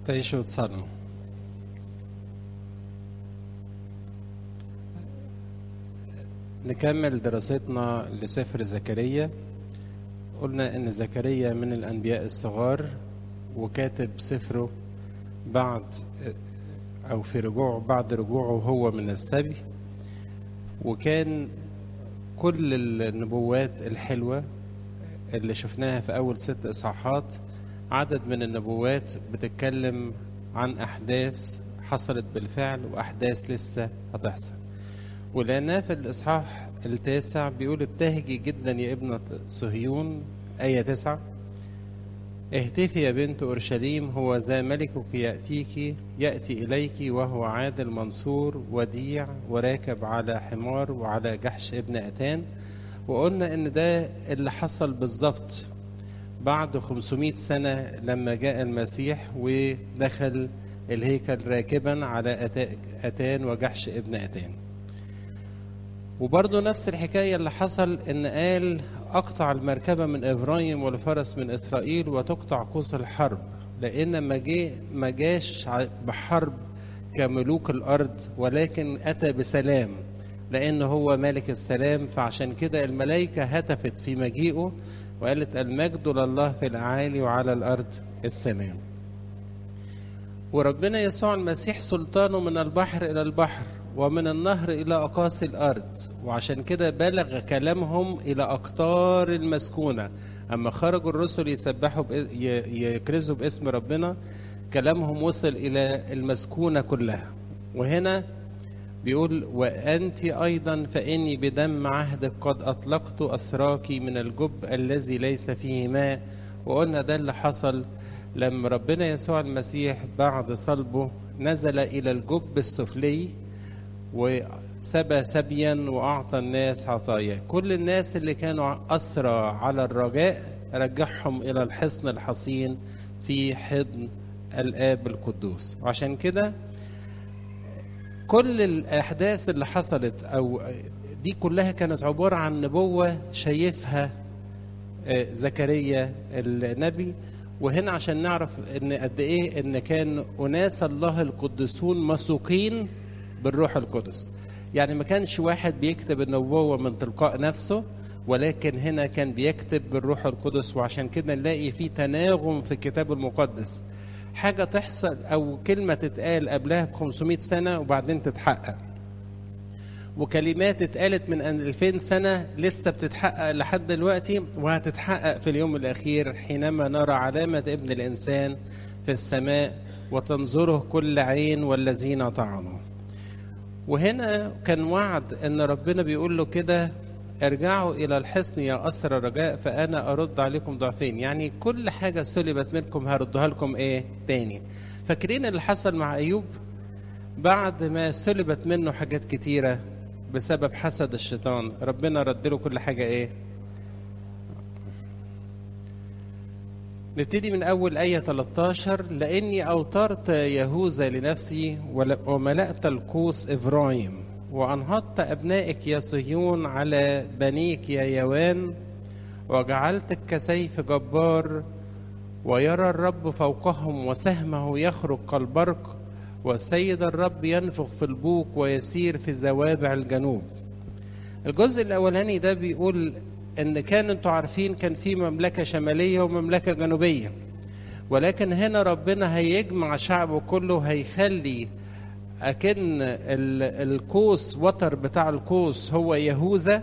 تعيشوا وتصلوا نكمل دراستنا لسفر زكريا قلنا ان زكريا من الانبياء الصغار وكاتب سفره بعد او في رجوعه بعد رجوعه هو من السبي وكان كل النبوات الحلوه اللي شفناها في اول ست اصحاحات عدد من النبوات بتتكلم عن احداث حصلت بالفعل واحداث لسه هتحصل ولانها في الاصحاح التاسع بيقول ابتهجي جدا يا ابنة صهيون آية تسعة اهتفي يا بنت أورشليم هو ذا ملكك يأتيك يأتي إليك وهو عادل منصور وديع وراكب على حمار وعلى جحش ابن أتان وقلنا إن ده اللي حصل بالظبط بعد 500 سنة لما جاء المسيح ودخل الهيكل راكبا على أتان وجحش ابن أتان وبرضه نفس الحكاية اللي حصل إن قال أقطع المركبة من إبراهيم والفرس من إسرائيل وتقطع قوس الحرب لأن ما جه ما جاش بحرب كملوك الأرض ولكن أتى بسلام لأن هو ملك السلام فعشان كده الملائكة هتفت في مجيئه وقالت المجد لله في الأعالي وعلى الأرض السلام وربنا يسوع المسيح سلطانه من البحر إلى البحر ومن النهر إلى أقاصي الأرض وعشان كده بلغ كلامهم إلى أقطار المسكونة أما خرجوا الرسل يسبحوا يكرزوا باسم ربنا كلامهم وصل إلى المسكونة كلها وهنا بيقول وأنت أيضا فإني بدم عهدك قد أطلقت أسراك من الجب الذي ليس فيه ماء وقلنا ده اللي حصل لما ربنا يسوع المسيح بعد صلبه نزل إلى الجب السفلي وسبى سبيا وأعطى الناس عطايا كل الناس اللي كانوا أسرى على الرجاء رجعهم إلى الحصن الحصين في حضن الآب القدوس وعشان كده كل الأحداث اللي حصلت أو دي كلها كانت عبارة عن نبوة شايفها زكريا النبي وهنا عشان نعرف ان قد ايه ان كان اناس الله القدسون مسوقين بالروح القدس يعني ما كانش واحد بيكتب النبوة من تلقاء نفسه ولكن هنا كان بيكتب بالروح القدس وعشان كده نلاقي في تناغم في الكتاب المقدس حاجة تحصل أو كلمة تتقال قبلها ب 500 سنة وبعدين تتحقق وكلمات اتقالت من 2000 سنة لسه بتتحقق لحد دلوقتي وهتتحقق في اليوم الأخير حينما نرى علامة ابن الإنسان في السماء وتنظره كل عين والذين طعنوا وهنا كان وعد ان ربنا بيقول له كده ارجعوا الى الحصن يا اسر الرجاء فانا ارد عليكم ضعفين يعني كل حاجه سلبت منكم هردها لكم ايه تاني فاكرين اللي حصل مع ايوب بعد ما سلبت منه حاجات كتيره بسبب حسد الشيطان ربنا رد له كل حاجه ايه نبتدي من أول آية 13 لأني أوترت يهوذا لنفسي وملأت القوس إبراهيم وأنهضت أبنائك يا صهيون على بنيك يا يوان وجعلتك كسيف جبار ويرى الرب فوقهم وسهمه يخرج كالبرق والسيد الرب ينفخ في البوق ويسير في زوابع الجنوب الجزء الأولاني ده بيقول ان كان انتوا عارفين كان في مملكه شماليه ومملكه جنوبيه ولكن هنا ربنا هيجمع شعبه كله هيخلي اكن القوس وتر بتاع القوس هو يهوذا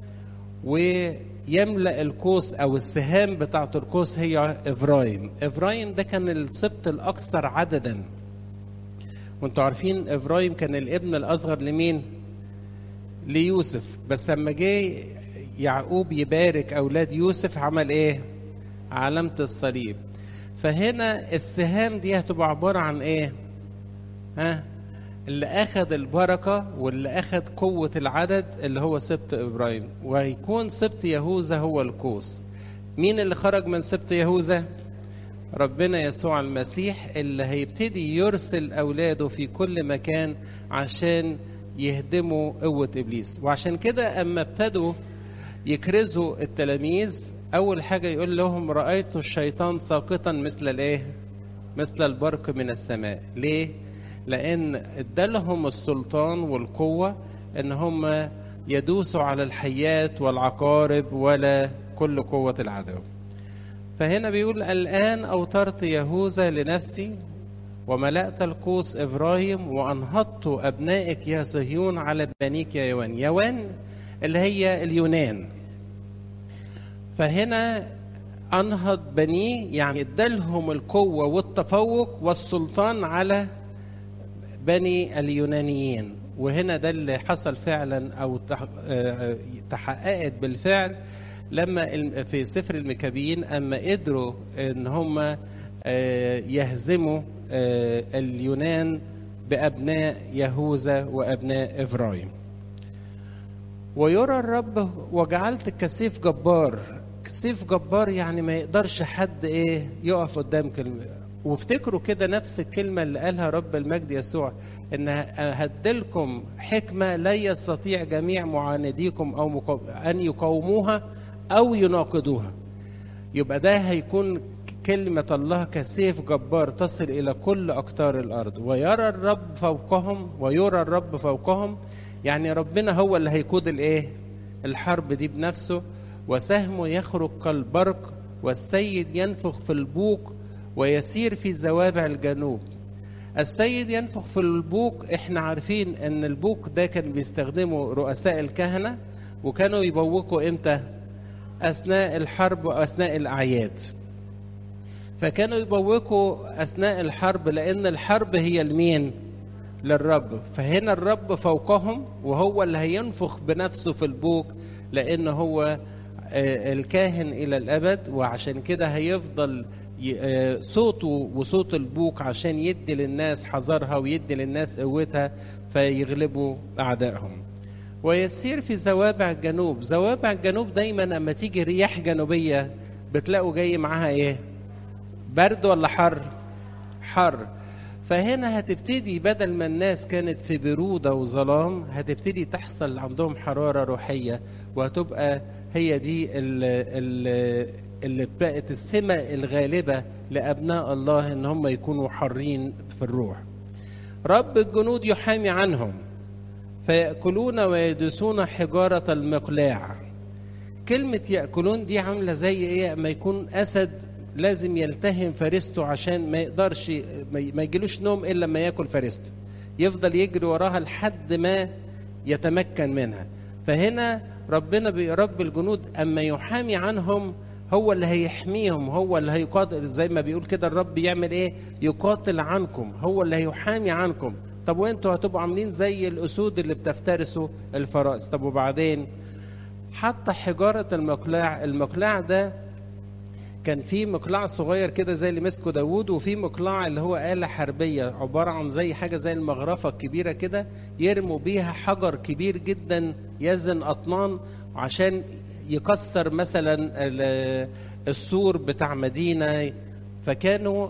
ويملا القوس او السهام بتاعه القوس هي افرايم افرايم ده كان السبط الاكثر عددا وانتوا عارفين افرايم كان الابن الاصغر لمين ليوسف بس لما جه يعقوب يبارك اولاد يوسف عمل ايه علامه الصليب فهنا السهام دي هتبقى عباره عن ايه ها اللي اخذ البركه واللي اخذ قوه العدد اللي هو سبط ابراهيم وهيكون سبط يهوذا هو القوس مين اللي خرج من سبط يهوذا ربنا يسوع المسيح اللي هيبتدي يرسل اولاده في كل مكان عشان يهدموا قوه ابليس وعشان كده اما ابتدوا يكرزوا التلاميذ اول حاجه يقول لهم رايت الشيطان ساقطا مثل الايه مثل البرق من السماء ليه لان ادالهم السلطان والقوه ان هم يدوسوا على الحيات والعقارب ولا كل قوه العدو فهنا بيقول الان اوترت يهوذا لنفسي وملأت القوس إبراهيم وأنهضت أبنائك يا صهيون على بنيك يا يوان يوان اللي هي اليونان فهنا أنهض بنيه يعني ادالهم القوة والتفوق والسلطان على بني اليونانيين وهنا ده اللي حصل فعلا أو تحققت بالفعل لما في سفر المكابيين أما قدروا إن هم يهزموا اليونان بأبناء يهوذا وأبناء إفرايم ويرى الرب وجعلت كسيف جبار كسيف جبار يعني ما يقدرش حد ايه يقف قدام كلمة وافتكروا كده نفس الكلمة اللي قالها رب المجد يسوع ان هدلكم حكمة لا يستطيع جميع معانديكم او مقاوم ان يقاوموها او يناقضوها يبقى ده هيكون كلمة الله كسيف جبار تصل إلى كل أقطار الأرض ويرى الرب فوقهم ويرى الرب فوقهم يعني ربنا هو اللي هيقود الإيه؟ الحرب دي بنفسه وسهمه يخرج كالبرق والسيد ينفخ في البوق ويسير في زوابع الجنوب السيد ينفخ في البوق احنا عارفين ان البوق ده كان بيستخدمه رؤساء الكهنة وكانوا يبوقوا امتى اثناء الحرب واثناء الاعياد فكانوا يبوقوا اثناء الحرب لان الحرب هي لمين للرب فهنا الرب فوقهم وهو اللي هينفخ بنفسه في البوق لان هو الكاهن الى الابد وعشان كده هيفضل صوته وصوت البوق عشان يدي للناس حذرها ويدي للناس قوتها فيغلبوا اعدائهم ويسير في زوابع الجنوب زوابع الجنوب دايما لما تيجي رياح جنوبيه بتلاقوا جاي معاها ايه برد ولا حر حر فهنا هتبتدي بدل ما الناس كانت في برودة وظلام هتبتدي تحصل عندهم حرارة روحية وهتبقى هي دي اللي, اللي بقت السمة الغالبة لأبناء الله إن هم يكونوا حرين في الروح رب الجنود يحامي عنهم فيأكلون ويدسون حجارة المقلاع كلمة يأكلون دي عاملة زي إيه ما يكون أسد لازم يلتهم فريسته عشان ما يقدرش ما يجيلوش نوم الا لما ياكل فريسته يفضل يجري وراها لحد ما يتمكن منها فهنا ربنا رب الجنود اما يحامي عنهم هو اللي هيحميهم هو اللي هيقاتل زي ما بيقول كده الرب يعمل ايه يقاتل عنكم هو اللي هيحامي عنكم طب وانتوا هتبقوا عاملين زي الاسود اللي بتفترسوا الفرائس طب وبعدين حتى حجاره المقلاع المقلاع ده كان في مقلاع صغير كده زي اللي مسكه داوود وفي مقلاع اللي هو آلة حربية عبارة عن زي حاجة زي المغرفة الكبيرة كده يرموا بيها حجر كبير جدا يزن أطنان عشان يكسر مثلا السور بتاع مدينة فكانوا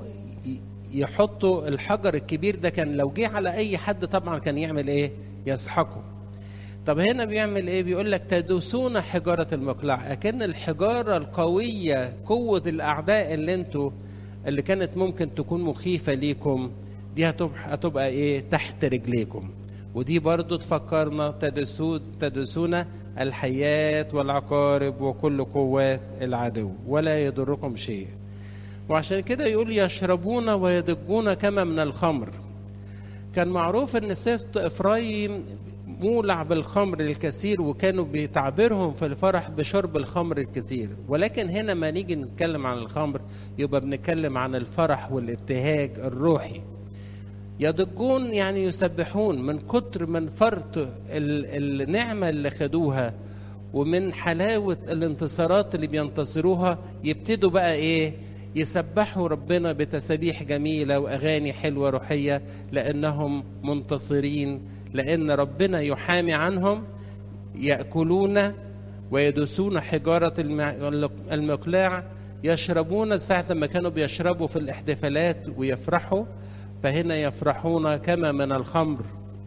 يحطوا الحجر الكبير ده كان لو جه على أي حد طبعا كان يعمل إيه؟ يسحقه طب هنا بيعمل ايه بيقول لك تدوسون حجارة المقلاع اكن الحجارة القوية قوة الاعداء اللي انتوا اللي كانت ممكن تكون مخيفة ليكم دي هتبقى, هتبقى ايه تحت رجليكم ودي برضو تفكرنا تدسون تدسون الحيات والعقارب وكل قوات العدو ولا يضركم شيء وعشان كده يقول يشربون ويضجون كما من الخمر كان معروف ان سبط افرايم مولع بالخمر الكثير وكانوا بتعبيرهم في الفرح بشرب الخمر الكثير ولكن هنا ما نيجي نتكلم عن الخمر يبقى بنتكلم عن الفرح والابتهاج الروحي يضجون يعني يسبحون من كتر من فرط النعمة اللي خدوها ومن حلاوة الانتصارات اللي بينتصروها يبتدوا بقى ايه يسبحوا ربنا بتسابيح جميلة وأغاني حلوة روحية لأنهم منتصرين لأن ربنا يحامي عنهم يأكلون ويدسون حجارة المقلاع يشربون ساعة ما كانوا بيشربوا في الاحتفالات ويفرحوا فهنا يفرحون كما من الخمر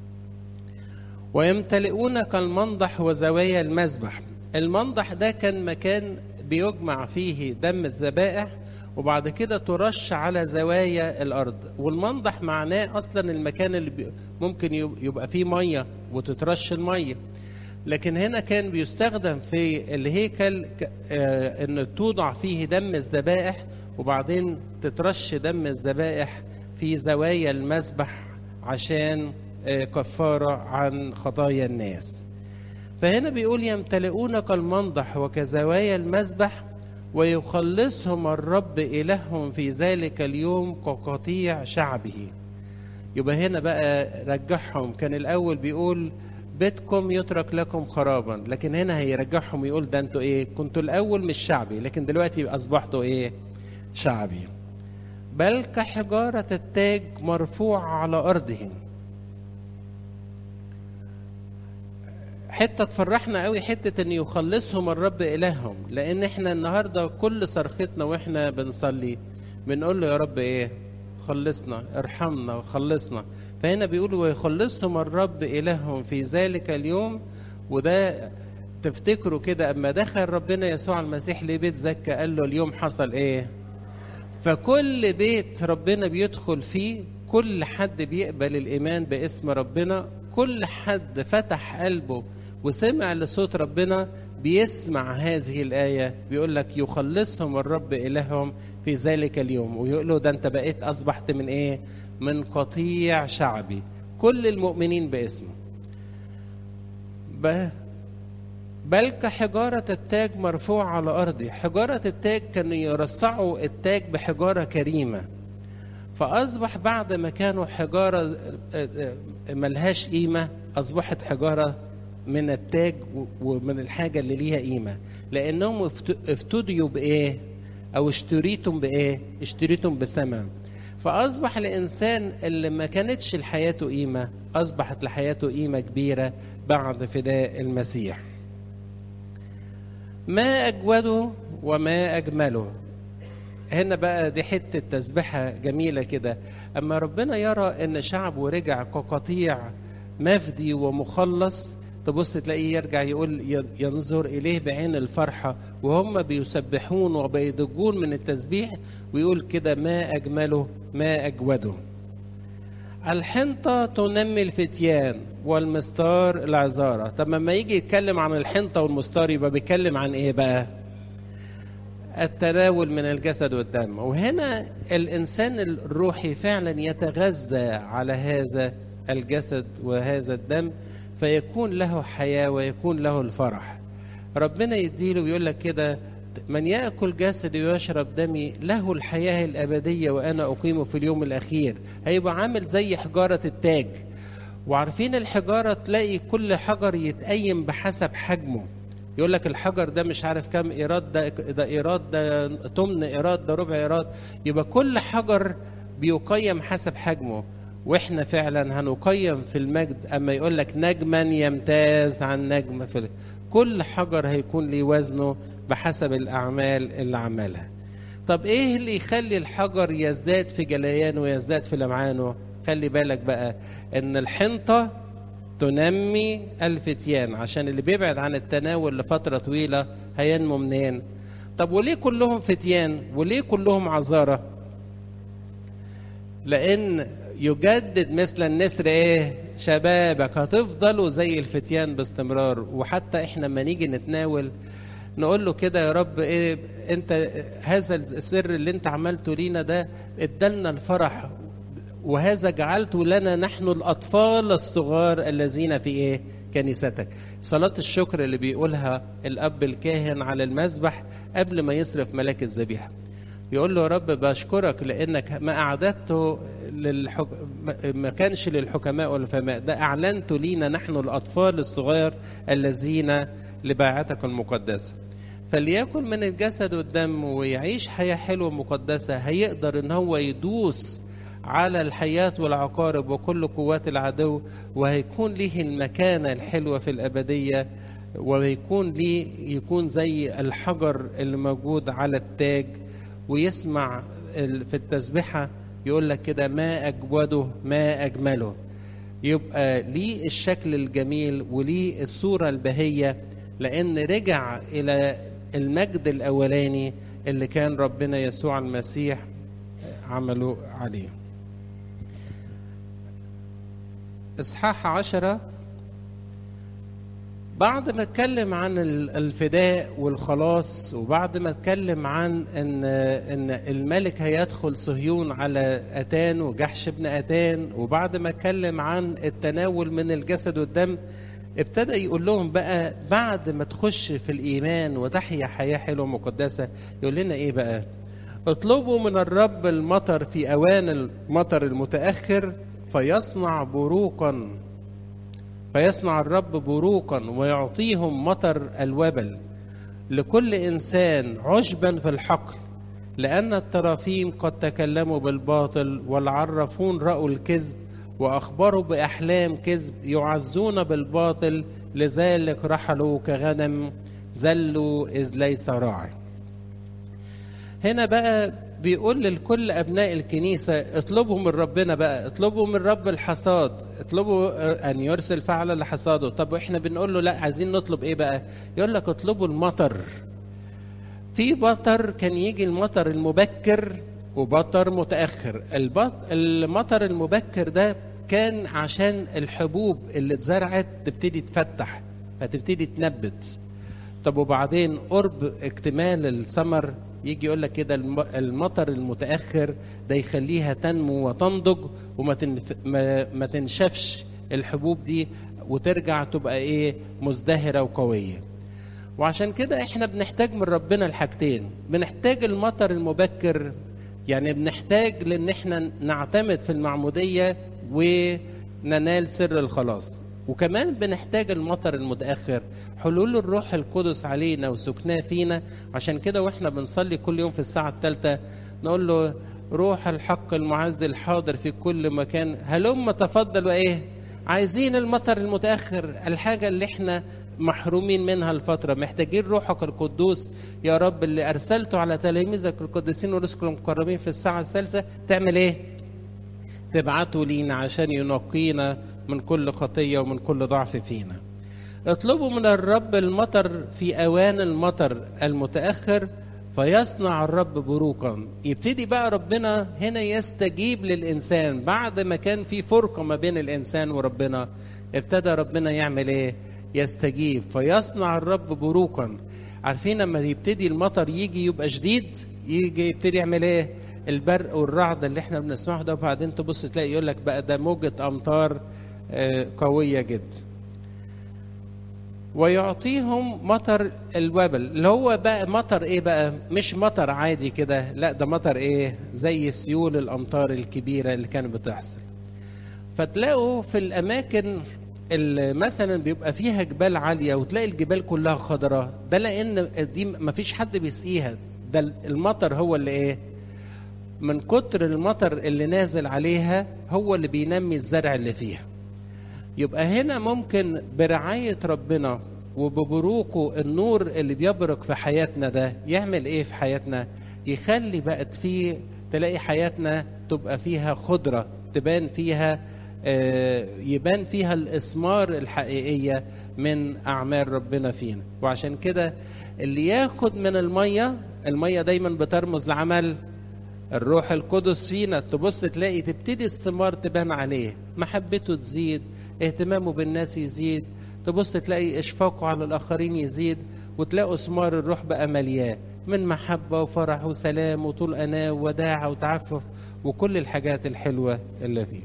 ويمتلئون كالمنضح وزوايا المذبح المنضح ده كان مكان بيجمع فيه دم الذبائح وبعد كده ترش على زوايا الارض والمنضح معناه اصلا المكان اللي بي- ممكن يب- يبقى فيه ميه وتترش الميه لكن هنا كان بيستخدم في الهيكل ك- آه، ان توضع فيه دم الذبائح وبعدين تترش دم الذبائح في زوايا المذبح عشان آه، كفاره عن خطايا الناس فهنا بيقول يمتلئونك المنضح وكزوايا المذبح ويخلصهم الرب إلههم في ذلك اليوم كقطيع شعبه يبقى هنا بقى رجعهم كان الأول بيقول بيتكم يترك لكم خرابا لكن هنا هيرجعهم يقول ده انتوا ايه كنتوا الأول مش شعبي لكن دلوقتي أصبحتوا ايه شعبي بل كحجارة التاج مرفوع على أرضهم حته تفرحنا قوي حته ان يخلصهم الرب الههم لان احنا النهارده كل صرختنا واحنا بنصلي بنقول له يا رب ايه خلصنا ارحمنا وخلصنا فهنا بيقولوا ويخلصهم الرب الههم في ذلك اليوم وده تفتكروا كده اما دخل ربنا يسوع المسيح لبيت زكا قال له اليوم حصل ايه فكل بيت ربنا بيدخل فيه كل حد بيقبل الإيمان باسم ربنا كل حد فتح قلبه وسمع لصوت ربنا بيسمع هذه الآية بيقول لك يخلصهم الرب إلههم في ذلك اليوم ويقول له ده أنت بقيت أصبحت من إيه؟ من قطيع شعبي كل المؤمنين باسمه ب- بل كحجارة التاج مرفوع على أرضي حجارة التاج كانوا يرصعوا التاج بحجارة كريمة فأصبح بعد ما كانوا حجارة آه، آه، ملهاش قيمة أصبحت حجارة من التاج و- ومن الحاجة اللي ليها قيمة لأنهم افت- افتديوا بإيه أو اشتريتم بإيه اشتريتم بثمن فأصبح الإنسان اللي ما كانتش لحياته قيمة أصبحت لحياته قيمة كبيرة بعد فداء المسيح ما أجوده وما أجمله هنا بقى دي حتة تسبحة جميلة كده أما ربنا يرى إن شعبه رجع كقطيع مفدي ومخلص تبص تلاقيه يرجع يقول ينظر إليه بعين الفرحة وهم بيسبحون وبيضجون من التسبيح ويقول كده ما أجمله ما أجوده الحنطة تنمي الفتيان والمستار العذارة طب لما يجي يتكلم عن الحنطة والمستار يبقى بيتكلم عن ايه بقى التناول من الجسد والدم وهنا الإنسان الروحي فعلا يتغذى على هذا الجسد وهذا الدم فيكون له حياة ويكون له الفرح ربنا يديله ويقول لك كده من يأكل جسدي ويشرب دمي له الحياة الأبدية وأنا أقيمه في اليوم الأخير هيبقى عامل زي حجارة التاج وعارفين الحجارة تلاقي كل حجر يتقيم بحسب حجمه يقول لك الحجر ده مش عارف كام ايراد ده ده ايراد ده تمن ايراد ده ربع ايراد يبقى كل حجر بيقيم حسب حجمه واحنا فعلا هنقيم في المجد اما يقول لك نجما يمتاز عن نجم في ال- كل حجر هيكون ليه وزنه بحسب الاعمال اللي عملها طب ايه اللي يخلي الحجر يزداد في جليانه ويزداد في لمعانه خلي بالك بقى ان الحنطه تنمي الفتيان عشان اللي بيبعد عن التناول لفترة طويلة هينمو منين طب وليه كلهم فتيان وليه كلهم عذارة لأن يجدد مثل النسر ايه شبابك هتفضلوا زي الفتيان باستمرار وحتى احنا لما نيجي نتناول نقول له كده يا رب ايه انت هذا السر اللي انت عملته لينا ده ادالنا الفرح وهذا جعلته لنا نحن الأطفال الصغار الذين في إيه؟ كنيستك صلاة الشكر اللي بيقولها الأب الكاهن على المذبح قبل ما يصرف ملاك الذبيحة يقول له يا رب بشكرك لأنك ما أعددته للحك... ما كانش للحكماء والفماء ده أعلنته لينا نحن الأطفال الصغار الذين لباعتك المقدسة فليكن من الجسد والدم ويعيش حياة حلوة مقدسة هيقدر ان هو يدوس على الحياة والعقارب وكل قوات العدو وهيكون ليه المكانة الحلوة في الأبدية ويكون ليه يكون زي الحجر اللي موجود على التاج ويسمع في التسبحة يقول لك كده ما أجوده ما أجمله يبقى ليه الشكل الجميل وليه الصورة البهية لأن رجع إلى المجد الأولاني اللي كان ربنا يسوع المسيح عمله عليه إصحاح عشرة بعد ما اتكلم عن الفداء والخلاص وبعد ما اتكلم عن ان ان الملك هيدخل صهيون على اتان وجحش ابن اتان وبعد ما اتكلم عن التناول من الجسد والدم ابتدى يقول لهم بقى بعد ما تخش في الايمان وتحيا حياه حلوه مقدسه يقول لنا ايه بقى اطلبوا من الرب المطر في اوان المطر المتاخر فيصنع بروقا فيصنع الرب بروقا ويعطيهم مطر الوبل لكل انسان عشبا في الحقل لان الترافيم قد تكلموا بالباطل والعرفون راوا الكذب واخبروا باحلام كذب يعزون بالباطل لذلك رحلوا كغنم زلوا اذ ليس راعي هنا بقى بيقول لكل ابناء الكنيسه اطلبوا من ربنا بقى اطلبوا من رب الحصاد اطلبوا ان يرسل فعلا لحصاده طب واحنا بنقول له لا عايزين نطلب ايه بقى يقول لك اطلبوا المطر في مطر كان يجي المطر المبكر ومطر متاخر البط... المطر المبكر ده كان عشان الحبوب اللي اتزرعت تبتدي تفتح فتبتدي تنبت طب وبعدين قرب اكتمال الثمر يجي يقول لك كده المطر المتاخر ده يخليها تنمو وتنضج وما تنف... ما... ما تنشفش الحبوب دي وترجع تبقى ايه مزدهره وقويه وعشان كده احنا بنحتاج من ربنا الحاجتين بنحتاج المطر المبكر يعني بنحتاج لان احنا نعتمد في المعموديه وننال سر الخلاص وكمان بنحتاج المطر المتاخر حلول الروح القدس علينا وسكناه فينا عشان كده واحنا بنصلي كل يوم في الساعه الثالثه نقول له روح الحق المعز الحاضر في كل مكان هلم تفضل وايه عايزين المطر المتاخر الحاجه اللي احنا محرومين منها الفتره محتاجين روحك القدوس يا رب اللي ارسلته على تلاميذك القديسين ورسلك المقربين في الساعه الثالثه تعمل ايه تبعته لينا عشان ينقينا من كل خطيه ومن كل ضعف فينا اطلبوا من الرب المطر في اوان المطر المتاخر فيصنع الرب بروقا يبتدي بقى ربنا هنا يستجيب للانسان بعد ما كان في فرقه ما بين الانسان وربنا ابتدى ربنا يعمل ايه يستجيب فيصنع الرب بروقا عارفين لما يبتدي المطر يجي يبقى شديد يجي يبتدي يعمل ايه البرق والرعد اللي احنا بنسمعه ده وبعدين تبص تلاقي يقول لك بقى ده موجة امطار قوية جدا ويعطيهم مطر الوبل اللي هو بقى مطر ايه بقى مش مطر عادي كده لا ده مطر ايه زي سيول الامطار الكبيرة اللي كانت بتحصل فتلاقوا في الاماكن اللي مثلا بيبقى فيها جبال عاليه وتلاقي الجبال كلها خضراء ده لان دي ما فيش حد بيسقيها ده المطر هو اللي ايه من كتر المطر اللي نازل عليها هو اللي بينمي الزرع اللي فيها يبقى هنا ممكن برعاية ربنا وببروقه النور اللي بيبرق في حياتنا ده يعمل ايه في حياتنا يخلي بقت فيه تلاقي حياتنا تبقى فيها خضرة تبان فيها يبان فيها الإثمار الحقيقية من أعمال ربنا فينا وعشان كده اللي ياخد من المية المية دايما بترمز لعمل الروح القدس فينا تبص تلاقي تبتدي الثمار تبان عليه محبته تزيد اهتمامه بالناس يزيد تبص تلاقي اشفاقه على الاخرين يزيد وتلاقوا ثمار الروح بقى مليان من محبه وفرح وسلام وطول اناه ووداعه وتعفف وكل الحاجات الحلوه اللي فيه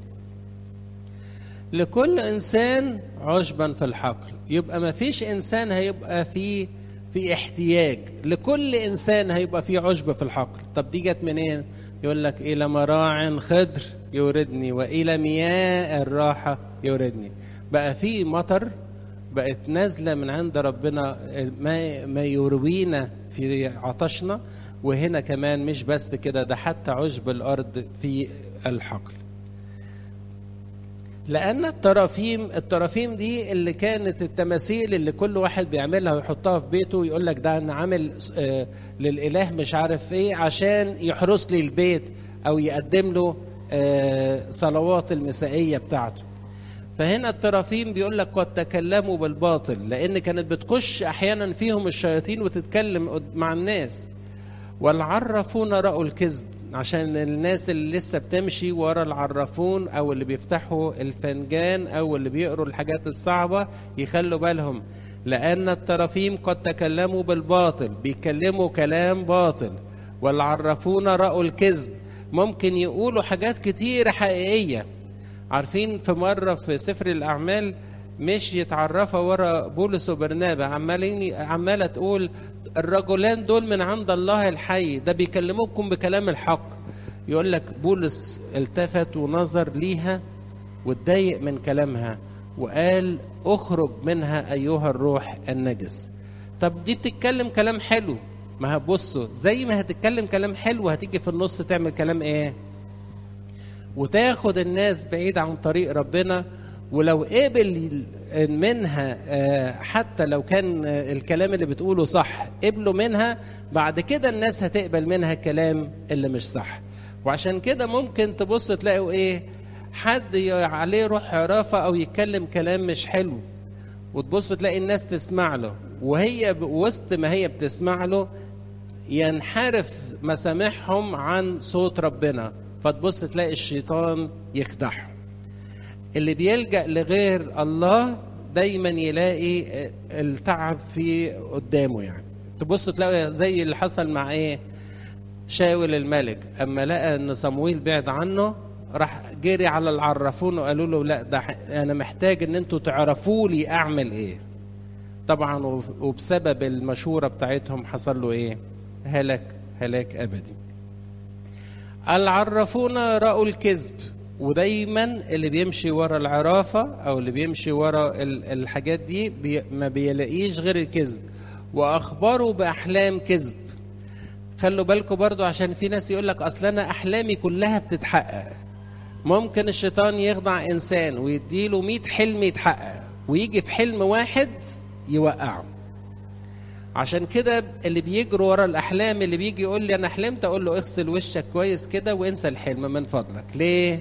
لكل انسان عشبا في الحقل يبقى ما فيش انسان هيبقى فيه في احتياج لكل انسان هيبقى فيه عشب في الحقل طب دي جت منين يقول لك الى مراع خضر يوردني والى مياه الراحه يوردني بقى في مطر بقت نازله من عند ربنا ما ما يروينا في عطشنا وهنا كمان مش بس كده ده حتى عشب الارض في الحقل لان الترافيم الترافيم دي اللي كانت التماثيل اللي كل واحد بيعملها ويحطها في بيته يقول لك ده انا عامل آه للاله مش عارف ايه عشان يحرس لي البيت او يقدم له آه صلوات المسائيه بتاعته فهنا الترافيم بيقول لك قد تكلموا بالباطل لان كانت بتخش احيانا فيهم الشياطين وتتكلم مع الناس والعرافون رأوا الكذب عشان الناس اللي لسه بتمشي ورا العرافون او اللي بيفتحوا الفنجان او اللي بيقروا الحاجات الصعبة يخلوا بالهم لأن الترافيم قد تكلموا بالباطل بيتكلموا كلام باطل والعرافون رأوا الكذب ممكن يقولوا حاجات كتير حقيقية عارفين في مرة في سفر الأعمال مش يتعرفوا ورا بولس وبرنابا عمالين عمالة تقول الرجلان دول من عند الله الحي ده بيكلموكم بكلام الحق يقول لك بولس التفت ونظر ليها واتضايق من كلامها وقال اخرج منها ايها الروح النجس طب دي بتتكلم كلام حلو ما هتبصوا زي ما هتتكلم كلام حلو هتيجي في النص تعمل كلام ايه وتاخد الناس بعيد عن طريق ربنا ولو قبل منها حتى لو كان الكلام اللي بتقوله صح قبلوا منها بعد كده الناس هتقبل منها الكلام اللي مش صح وعشان كده ممكن تبص تلاقوا ايه حد عليه روح عرافة او يتكلم كلام مش حلو وتبص تلاقي الناس تسمع له وهي وسط ما هي بتسمع له ينحرف مسامعهم عن صوت ربنا فتبص تلاقي الشيطان يخدعهم اللي بيلجأ لغير الله دايما يلاقي التعب في قدامه يعني تبص تلاقي زي اللي حصل مع ايه شاول الملك اما لقى ان صمويل بعد عنه راح جري على العرافون وقالوا له لا ده انا محتاج ان انتوا تعرفوا لي اعمل ايه طبعا وبسبب المشوره بتاعتهم حصل له ايه هلك هلاك ابدي العرافون راوا الكذب ودايما اللي بيمشي ورا العرافه او اللي بيمشي ورا الحاجات دي بي ما بيلاقيش غير الكذب واخبروا باحلام كذب خلوا بالكم برضو عشان في ناس يقول لك اصل انا احلامي كلها بتتحقق ممكن الشيطان يخدع انسان ويديله 100 حلم يتحقق ويجي في حلم واحد يوقعه عشان كده اللي بيجروا ورا الاحلام اللي بيجي يقول لي انا حلمت اقول له اغسل وشك كويس كده وانسى الحلم من فضلك ليه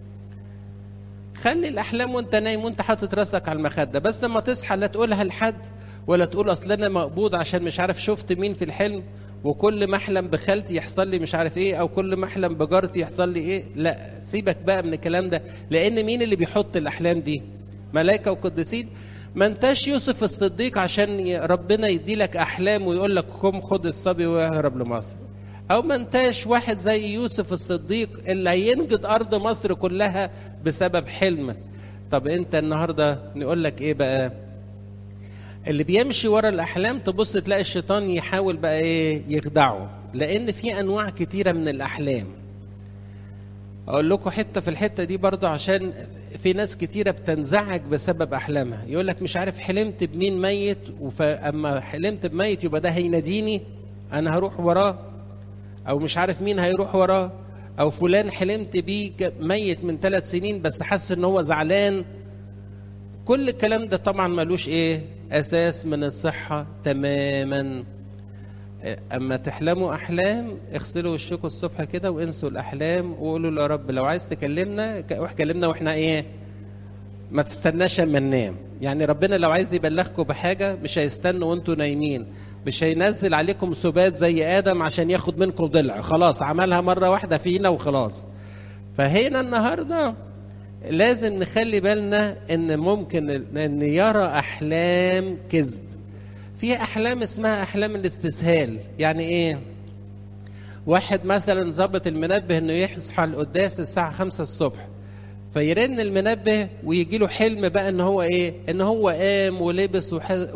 خلي الاحلام وانت نايم وانت حاطط راسك على المخده بس لما تصحى لا تقولها لحد ولا تقول اصل انا مقبوض عشان مش عارف شفت مين في الحلم وكل ما احلم بخالتي يحصل لي مش عارف ايه او كل ما احلم بجارتي يحصل لي ايه لا سيبك بقى من الكلام ده لان مين اللي بيحط الاحلام دي ملائكه وقديسين ما انتش يوسف الصديق عشان ربنا يدي لك احلام ويقول لك قم خد الصبي واهرب لمصر او ما انتش واحد زي يوسف الصديق اللي هينجد ارض مصر كلها بسبب حلم طب انت النهارده نقول لك ايه بقى اللي بيمشي ورا الاحلام تبص تلاقي الشيطان يحاول بقى ايه يخدعه لان في انواع كتيره من الاحلام اقول لكم حته في الحته دي برضو عشان في ناس كتيره بتنزعج بسبب احلامها يقول لك مش عارف حلمت بمين ميت فاما حلمت بميت يبقى ده هيناديني انا هروح وراه او مش عارف مين هيروح وراه او فلان حلمت بيه ميت من ثلاث سنين بس حاسس ان هو زعلان كل الكلام ده طبعا ملوش ايه اساس من الصحه تماما اما تحلموا احلام اغسلوا وشكم الصبح كده وانسوا الاحلام وقولوا له يا رب لو عايز تكلمنا روح كلمنا واحنا ايه ما تستناش اما ننام يعني ربنا لو عايز يبلغكم بحاجه مش هيستنوا وانتوا نايمين مش هينزل عليكم سبات زي ادم عشان ياخد منكم ضلع خلاص عملها مره واحده فينا وخلاص فهنا النهارده لازم نخلي بالنا ان ممكن ان يرى احلام كذب في احلام اسمها احلام الاستسهال يعني ايه واحد مثلا ظبط المنبه انه يصحى القداس الساعه خمسة الصبح فيرن المنبه ويجي له حلم بقى ان هو ايه ان هو قام ولبس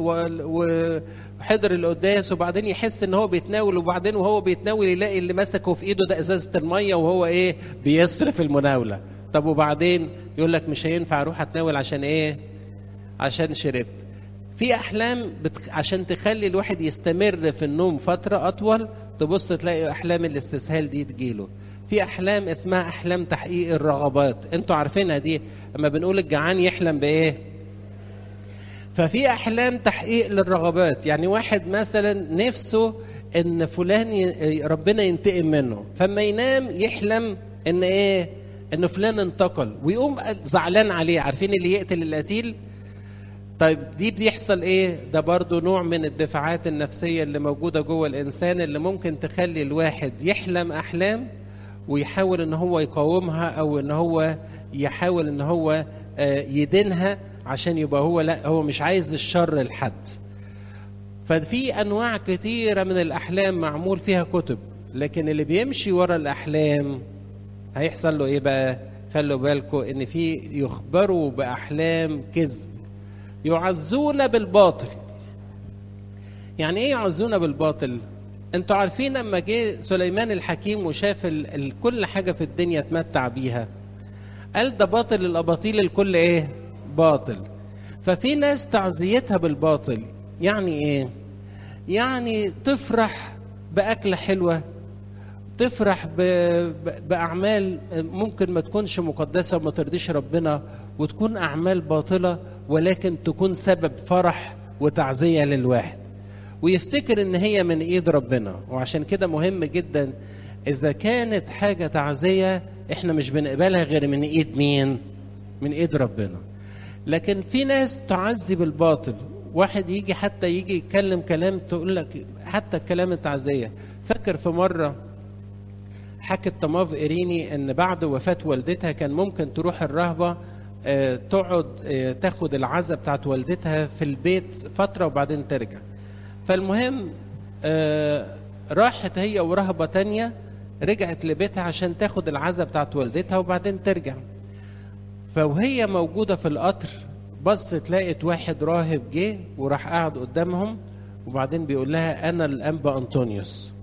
وحضر القداس وبعدين يحس ان هو بيتناول وبعدين وهو بيتناول يلاقي اللي مسكه في ايده ده ازازه الميه وهو ايه بيصرف المناوله طب وبعدين يقول لك مش هينفع اروح اتناول عشان ايه عشان شربت في احلام بتخ... عشان تخلي الواحد يستمر في النوم فتره اطول تبص تلاقي احلام الاستسهال دي تجيله في احلام اسمها احلام تحقيق الرغبات انتوا عارفينها دي اما بنقول الجعان يحلم بايه ففي احلام تحقيق للرغبات يعني واحد مثلا نفسه ان فلان ي... ربنا ينتقم منه فما ينام يحلم ان ايه ان فلان انتقل ويقوم زعلان عليه عارفين اللي يقتل القتيل طيب دي بيحصل ايه ده برضو نوع من الدفاعات النفسية اللي موجودة جوه الانسان اللي ممكن تخلي الواحد يحلم احلام ويحاول ان هو يقاومها او ان هو يحاول ان هو يدينها عشان يبقى هو لا هو مش عايز الشر لحد ففي انواع كتيرة من الاحلام معمول فيها كتب لكن اللي بيمشي ورا الاحلام هيحصل له ايه بقى خلوا بالكم ان في يخبروا باحلام كذب يعزون بالباطل يعني ايه يعزون بالباطل انتوا عارفين لما جه سليمان الحكيم وشاف ال ال كل حاجه في الدنيا اتمتع بيها قال ده باطل الاباطيل الكل ايه باطل ففي ناس تعزيتها بالباطل يعني ايه يعني تفرح باكله حلوه تفرح ب... ب... باعمال ممكن ما تكونش مقدسه وما ترضيش ربنا وتكون اعمال باطله ولكن تكون سبب فرح وتعزيه للواحد ويفتكر ان هي من ايد ربنا وعشان كده مهم جدا اذا كانت حاجه تعزيه احنا مش بنقبلها غير من ايد مين من ايد ربنا لكن في ناس تعزي بالباطل واحد يجي حتى يجي يتكلم كلام تقول لك حتى الكلام التعزيه فاكر في مره حكت طماف إيريني ان بعد وفاه والدتها كان ممكن تروح الرهبه آه تقعد آه تاخد العزة بتاعت والدتها في البيت فتره وبعدين ترجع فالمهم آه راحت هي ورهبه تانية رجعت لبيتها عشان تاخد العزة بتاعت والدتها وبعدين ترجع فوهي موجوده في القطر بصت لقت واحد راهب جه وراح قاعد قدامهم وبعدين بيقول لها انا الانبا انطونيوس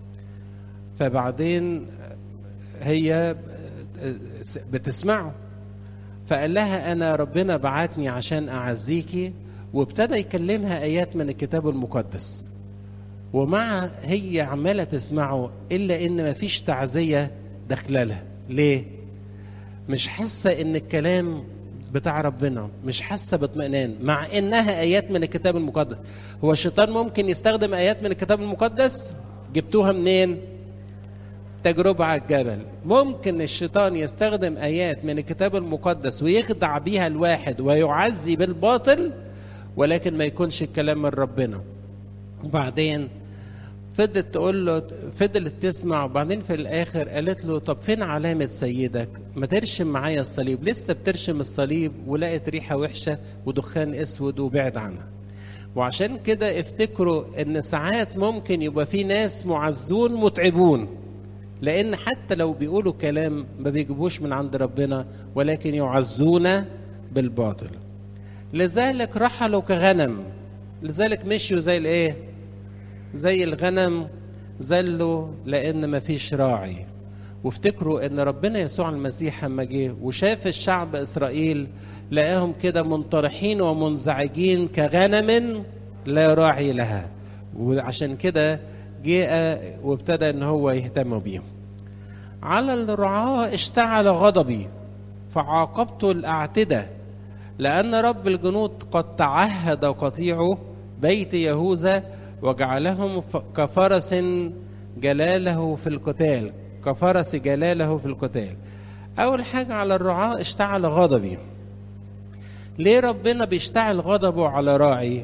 فبعدين هي بتسمعه فقال لها انا ربنا بعتني عشان اعزيكي وابتدى يكلمها ايات من الكتاب المقدس ومع هي عماله تسمعه الا ان مفيش تعزيه داخله لها ليه مش حاسه ان الكلام بتاع ربنا مش حاسه باطمئنان مع انها ايات من الكتاب المقدس هو الشيطان ممكن يستخدم ايات من الكتاب المقدس جبتوها منين تجربة على الجبل ممكن الشيطان يستخدم آيات من الكتاب المقدس ويخدع بيها الواحد ويعزي بالباطل ولكن ما يكونش الكلام من ربنا وبعدين فضلت تقول له فضلت تسمع وبعدين في الاخر قالت له طب فين علامه سيدك؟ ما ترشم معايا الصليب، لسه بترشم الصليب ولقت ريحه وحشه ودخان اسود وبعد عنها. وعشان كده افتكروا ان ساعات ممكن يبقى في ناس معزون متعبون. لان حتى لو بيقولوا كلام ما بيجيبوش من عند ربنا ولكن يعزون بالباطل لذلك رحلوا كغنم لذلك مشيوا زي الايه زي الغنم زلوا لان ما فيش راعي وافتكروا ان ربنا يسوع المسيح لما جه وشاف الشعب اسرائيل لقاهم كده منطرحين ومنزعجين كغنم لا راعي لها وعشان كده جاء وابتدى ان هو يهتم بيهم على الرعاة اشتعل غضبي فعاقبت الأعتدة لأن رب الجنود قد تعهد قطيعه بيت يهوذا وجعلهم كفرس جلاله في القتال كفرس جلاله في القتال أول حاجة على الرعاة اشتعل غضبي ليه ربنا بيشتعل غضبه على راعي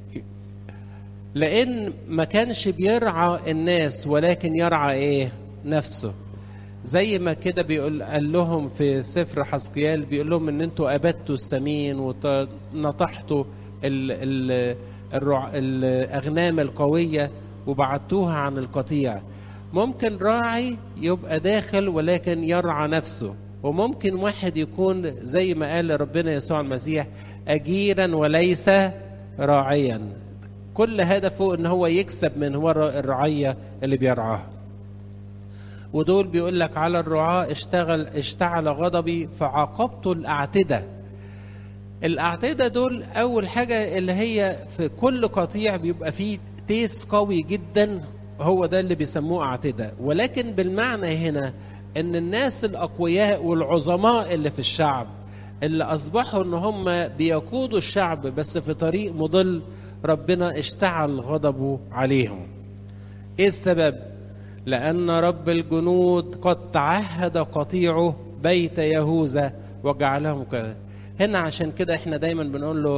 لان ما كانش بيرعى الناس ولكن يرعى ايه نفسه زي ما كده بيقول قال لهم في سفر حسقيال بيقول لهم ان انتوا ابدتوا السمين ونطحتوا ال ال الرع... الاغنام القويه وبعدتوها عن القطيع ممكن راعي يبقى داخل ولكن يرعى نفسه وممكن واحد يكون زي ما قال ربنا يسوع المسيح اجيرا وليس راعيا كل هدفه ان هو يكسب من وراء الرعيه اللي بيرعاها ودول بيقول لك على الرعاة اشتغل اشتعل غضبي فعاقبت الأعتدة الأعتدة دول أول حاجة اللي هي في كل قطيع بيبقى فيه تيس قوي جدا هو ده اللي بيسموه أعتدة ولكن بالمعنى هنا إن الناس الأقوياء والعظماء اللي في الشعب اللي أصبحوا إن هم بيقودوا الشعب بس في طريق مضل ربنا اشتعل غضبه عليهم ايه السبب لان رب الجنود قد تعهد قطيعه بيت يهوذا وجعلهم كذا هنا عشان كده احنا دايما بنقول له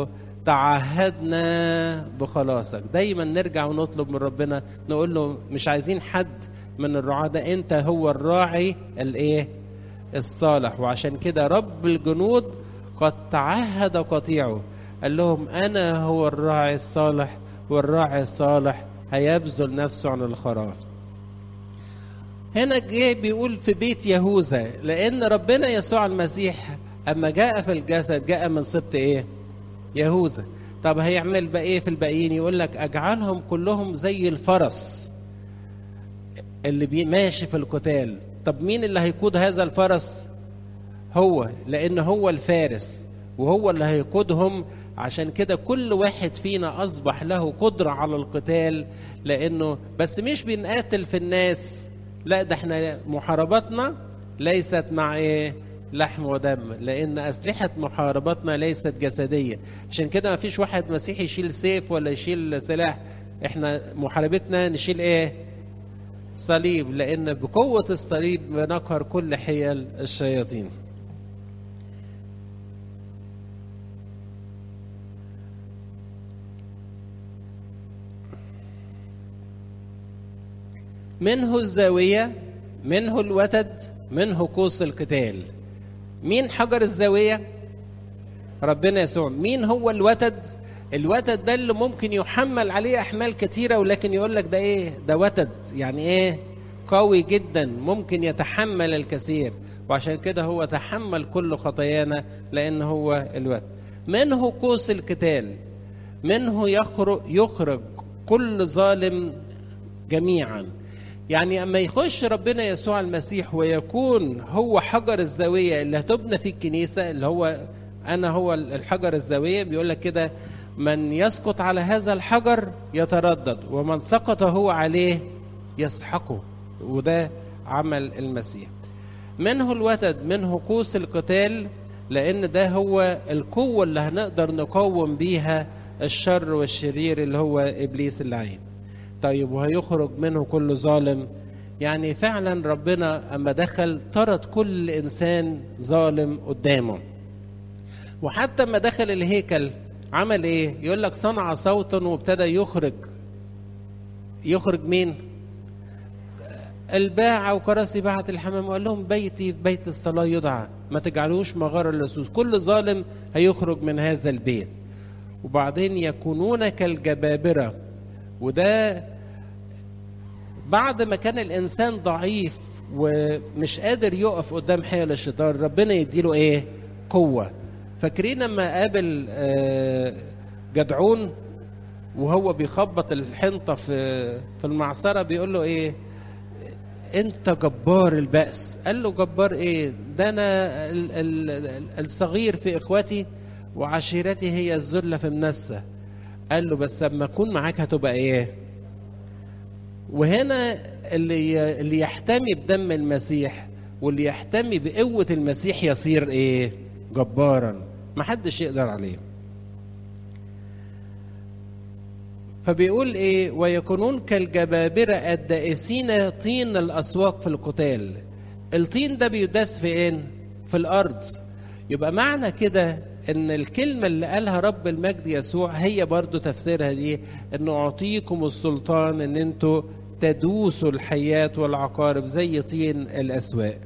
تعهدنا بخلاصك دايما نرجع ونطلب من ربنا نقول له مش عايزين حد من الرعاة ده انت هو الراعي الايه الصالح وعشان كده رب الجنود قد تعهد قطيعه قال لهم انا هو الراعي الصالح والراعي الصالح هيبذل نفسه عن الخراف هنا جه بيقول في بيت يهوذا لان ربنا يسوع المسيح اما جاء في الجسد جاء من سبط ايه يهوذا طب هيعمل بقى ايه في الباقيين يقول لك اجعلهم كلهم زي الفرس اللي بي- ماشي في القتال طب مين اللي هيقود هذا الفرس هو لان هو الفارس وهو اللي هيقودهم عشان كده كل واحد فينا اصبح له قدره على القتال لانه بس مش بنقاتل في الناس لا ده احنا محارباتنا ليست مع ايه لحم ودم لان اسلحه محارباتنا ليست جسديه عشان كده ما فيش واحد مسيحي يشيل سيف ولا يشيل سلاح احنا محاربتنا نشيل ايه صليب لان بقوه الصليب بنقهر كل حيل الشياطين منه الزاوية منه الوتد منه قوس القتال مين حجر الزاوية ربنا يسوع مين هو الوتد الوتد ده اللي ممكن يحمل عليه أحمال كتيرة ولكن يقول لك ده إيه ده وتد يعني إيه قوي جدا ممكن يتحمل الكثير وعشان كده هو تحمل كل خطايانا لأن هو الوتد منه قوس القتال منه يخرج يخرج كل ظالم جميعا يعني اما يخش ربنا يسوع المسيح ويكون هو حجر الزاويه اللي هتبنى في الكنيسه اللي هو انا هو الحجر الزاويه بيقول لك كده من يسقط على هذا الحجر يتردد ومن سقط هو عليه يسحقه وده عمل المسيح منه الوتد منه قوس القتال لان ده هو القوه اللي هنقدر نقاوم بيها الشر والشرير اللي هو ابليس اللعين طيب وهيخرج منه كل ظالم يعني فعلا ربنا اما دخل طرد كل انسان ظالم قدامه وحتى اما دخل الهيكل عمل ايه يقول لك صنع صوتا وابتدى يخرج يخرج مين الباعة وكراسي باعة الحمام وقال لهم بيتي في بيت الصلاة يدعى ما تجعلوش مغارة اللصوص كل ظالم هيخرج من هذا البيت وبعدين يكونون كالجبابرة وده بعد ما كان الانسان ضعيف ومش قادر يقف قدام حيل الشيطان ربنا يديله ايه قوه فاكرين لما قابل آه، جدعون وهو بيخبط الحنطه في في المعصره بيقول له ايه انت جبار البأس قال له جبار ايه ده انا ال- ال- ال- الصغير في اخوتي وعشيرتي هي الذله في منسه قال له بس لما اكون معاك هتبقى ايه وهنا اللي اللي يحتمي بدم المسيح واللي يحتمي بقوة المسيح يصير ايه جبارا محدش يقدر عليه فبيقول ايه ويكونون كالجبابرة الدائسين طين الاسواق في القتال الطين ده بيداس فين في الارض يبقى معنى كده ان الكلمة اللي قالها رب المجد يسوع هي برضو تفسيرها دي ان اعطيكم السلطان ان انتوا تدوسوا الحيات والعقارب زي طين الاسواق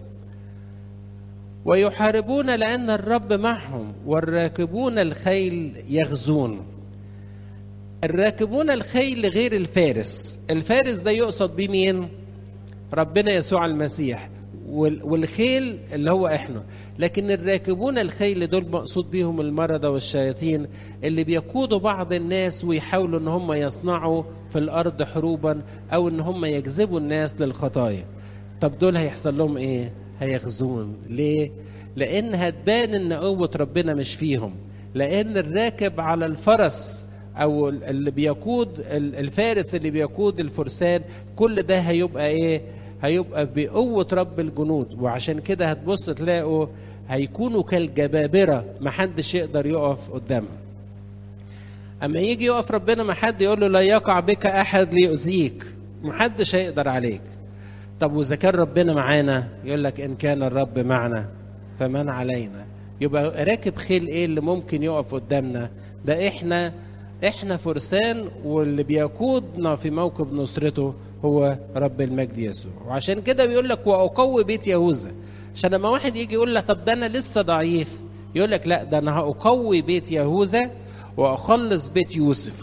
ويحاربون لان الرب معهم والراكبون الخيل يغزون الراكبون الخيل غير الفارس الفارس ده يقصد بيه مين ربنا يسوع المسيح وال- والخيل اللي هو احنا لكن الراكبون الخيل دول مقصود بيهم المرضى والشياطين اللي بيقودوا بعض الناس ويحاولوا ان هم يصنعوا في الارض حروبا او ان هم يجذبوا الناس للخطايا طب دول هيحصل لهم ايه هيغزون ليه لان هتبان ان قوه ربنا مش فيهم لان الراكب على الفرس او اللي بيقود الفارس اللي بيقود الفرسان كل ده هيبقى ايه هيبقى بقوة رب الجنود وعشان كده هتبص تلاقوا هيكونوا كالجبابرة محدش يقدر يقف قدامها اما يجي يقف ربنا ما حد يقول له لا يقع بك احد ليؤذيك محدش هيقدر عليك طب واذا كان ربنا معانا يقول لك ان كان الرب معنا فمن علينا يبقى راكب خيل ايه اللي ممكن يقف قدامنا ده احنا احنا فرسان واللي بيقودنا في موكب نصرته هو رب المجد يسوع وعشان كده بيقول لك واقوي بيت يهوذا عشان لما واحد يجي يقول لك طب ده انا لسه ضعيف يقول لك لا ده انا هاقوي بيت يهوذا واخلص بيت يوسف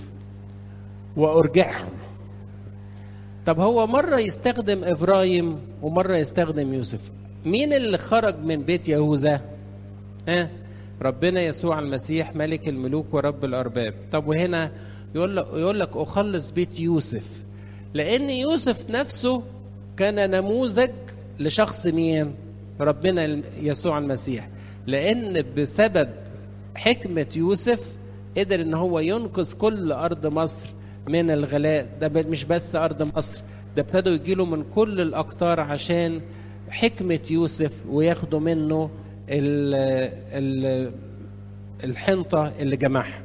وارجعهم طب هو مرة يستخدم إبراهيم ومرة يستخدم يوسف مين اللي خرج من بيت يهوذا ها ربنا يسوع المسيح ملك الملوك ورب الأرباب طب وهنا يقول لك يقول لك أخلص بيت يوسف لأن يوسف نفسه كان نموذج لشخص مين ربنا يسوع المسيح لأن بسبب حكمة يوسف قدر ان هو ينقذ كل ارض مصر من الغلاء ده مش بس ارض مصر ده ابتدوا يجيله من كل الاقطار عشان حكمه يوسف وياخدوا منه ال ال الحنطه اللي جمعها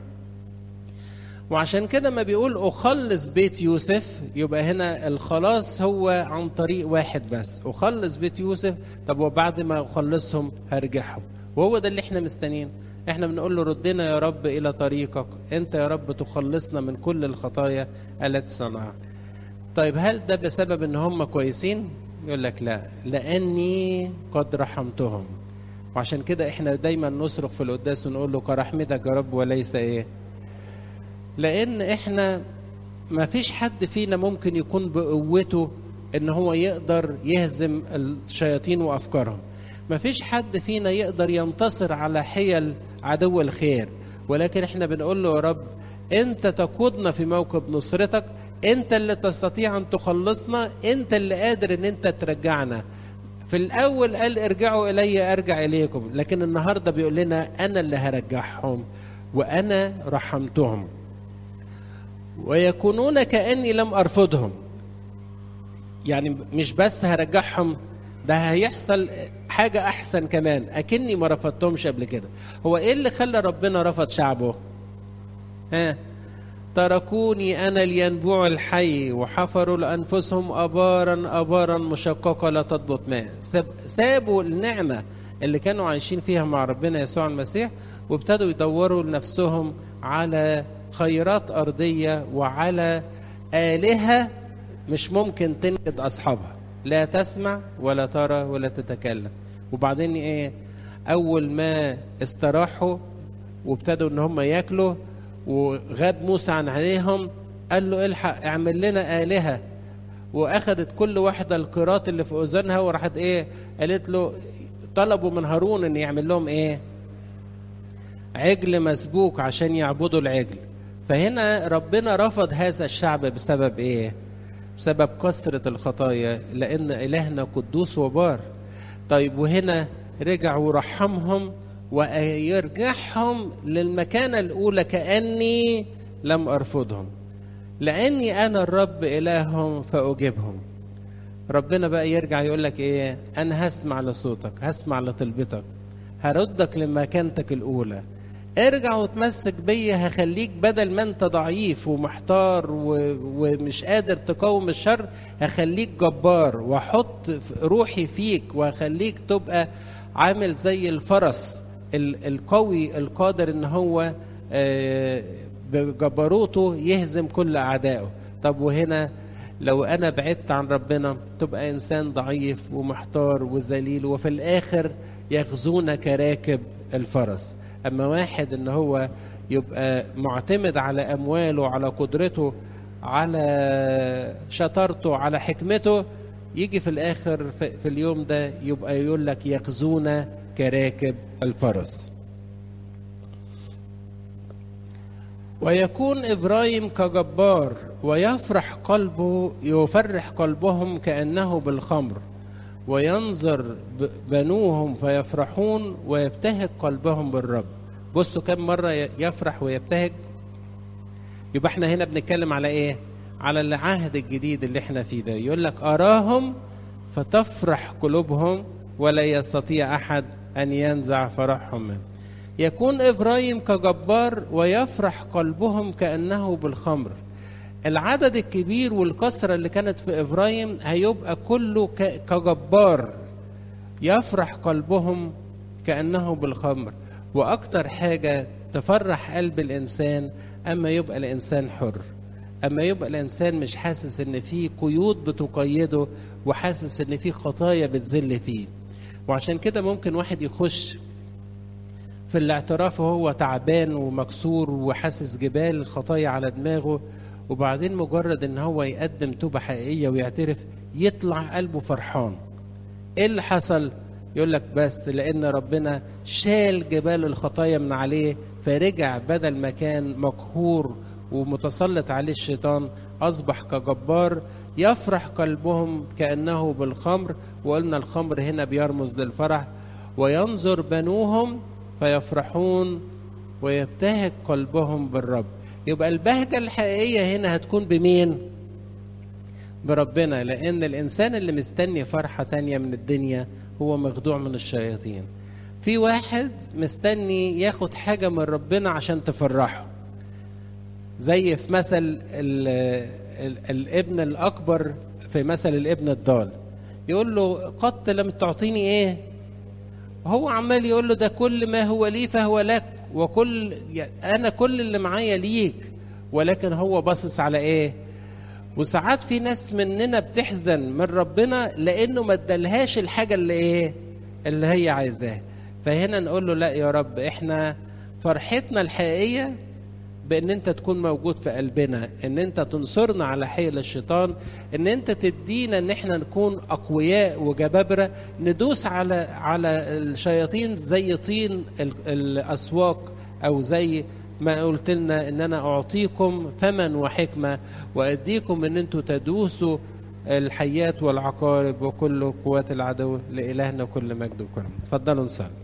وعشان كده ما بيقول اخلص بيت يوسف يبقى هنا الخلاص هو عن طريق واحد بس اخلص بيت يوسف طب وبعد ما اخلصهم هرجعهم وهو ده اللي احنا مستنيين احنا بنقول له ردنا يا رب الى طريقك انت يا رب تخلصنا من كل الخطايا التي صنعها طيب هل ده بسبب ان هم كويسين يقول لك لا لاني قد رحمتهم وعشان كده احنا دايما نصرخ في القداس ونقول له كرحمتك يا رب وليس ايه لان احنا ما فيش حد فينا ممكن يكون بقوته ان هو يقدر يهزم الشياطين وافكارهم ما فيش حد فينا يقدر ينتصر على حيل عدو الخير ولكن احنا بنقول له يا رب انت تقودنا في موكب نصرتك انت اللي تستطيع ان تخلصنا انت اللي قادر ان انت ترجعنا في الاول قال ارجعوا الي ارجع اليكم لكن النهارده بيقول لنا انا اللي هرجعهم وانا رحمتهم ويكونون كاني لم ارفضهم يعني مش بس هرجعهم ده هيحصل حاجة أحسن كمان أكني ما رفضتهمش قبل كده هو إيه اللي خلى ربنا رفض شعبه ها تركوني أنا الينبوع الحي وحفروا لأنفسهم أبارا أبارا مشققة لا تضبط ماء ساب سابوا النعمة اللي كانوا عايشين فيها مع ربنا يسوع المسيح وابتدوا يدوروا لنفسهم على خيرات أرضية وعلى آلهة مش ممكن تنقذ أصحابها لا تسمع ولا ترى ولا تتكلم وبعدين ايه اول ما استراحوا وابتدوا ان هم ياكلوا وغاب موسى عن عليهم قال له الحق اعمل لنا آلهة واخدت كل واحدة القيراط اللي في اذنها وراحت ايه قالت له طلبوا من هارون ان يعمل لهم ايه عجل مسبوك عشان يعبدوا العجل فهنا ربنا رفض هذا الشعب بسبب ايه بسبب كثرة الخطايا لأن إلهنا قدوس وبار طيب وهنا رجع ورحمهم ويرجعهم للمكانة الأولى كأني لم أرفضهم لأني أنا الرب إلههم فأجيبهم ربنا بقى يرجع يقول لك إيه أنا هسمع لصوتك هسمع لطلبتك هردك لمكانتك الأولى ارجع وتمسك بيا هخليك بدل ما انت ضعيف ومحتار و... ومش قادر تقاوم الشر هخليك جبار واحط روحي فيك وهخليك تبقى عامل زي الفرس ال... القوي القادر ان هو آه بجبروته يهزم كل اعدائه طب وهنا لو انا بعدت عن ربنا تبقى انسان ضعيف ومحتار وذليل وفي الاخر يغزون كراكب الفرس اما واحد ان هو يبقى معتمد على امواله على قدرته على شطارته على حكمته يجي في الاخر في اليوم ده يبقى يقول لك يغزون كراكب الفرس ويكون ابراهيم كجبار ويفرح قلبه يفرح قلبهم كانه بالخمر وينظر بنوهم فيفرحون ويبتهج قلبهم بالرب بصوا كم مرة يفرح ويبتهج يبقى احنا هنا بنتكلم على ايه على العهد الجديد اللي احنا فيه ده يقول لك أراهم فتفرح قلوبهم ولا يستطيع أحد أن ينزع فرحهم منه يكون إبراهيم كجبار ويفرح قلبهم كأنه بالخمر العدد الكبير والكثرة اللي كانت في إبراهيم هيبقى كله كجبار يفرح قلبهم كأنه بالخمر وأكتر حاجة تفرح قلب الانسان اما يبقى الانسان حر اما يبقى الانسان مش حاسس ان في قيود بتقيده وحاسس ان في خطايا بتذل فيه وعشان كده ممكن واحد يخش في الاعتراف وهو تعبان ومكسور وحاسس جبال الخطايا على دماغه وبعدين مجرد ان هو يقدم توبة حقيقية ويعترف يطلع قلبه فرحان ايه اللي حصل يقول لك بس لان ربنا شال جبال الخطايا من عليه فرجع بدل ما كان مقهور ومتسلط عليه الشيطان اصبح كجبار يفرح قلبهم كانه بالخمر وقلنا الخمر هنا بيرمز للفرح وينظر بنوهم فيفرحون ويبتهج قلبهم بالرب يبقى البهجه الحقيقيه هنا هتكون بمين بربنا لان الانسان اللي مستني فرحه تانية من الدنيا هو مخدوع من الشياطين في واحد مستني ياخد حاجه من ربنا عشان تفرحه زي في مثل ال ال الابن الاكبر في مثل الابن الضال يقول له قط لم تعطيني ايه هو عمال يقول له ده كل ما هو لي فهو لك وكل انا كل اللي معايا ليك ولكن هو باصص على ايه وساعات في ناس مننا بتحزن من ربنا لانه ما ادالهاش الحاجه اللي ايه اللي هي عايزاها فهنا نقول له لا يا رب احنا فرحتنا الحقيقيه بان انت تكون موجود في قلبنا ان انت تنصرنا على حيل الشيطان ان انت تدينا ان احنا نكون اقوياء وجبابره ندوس على على الشياطين زي طين الاسواق او زي ما قلت لنا ان انا اعطيكم فما وحكمه واديكم ان انتم تدوسوا الحيات والعقارب وكل قوات العدو لالهنا كل مجد وكرم اتفضلوا نصلي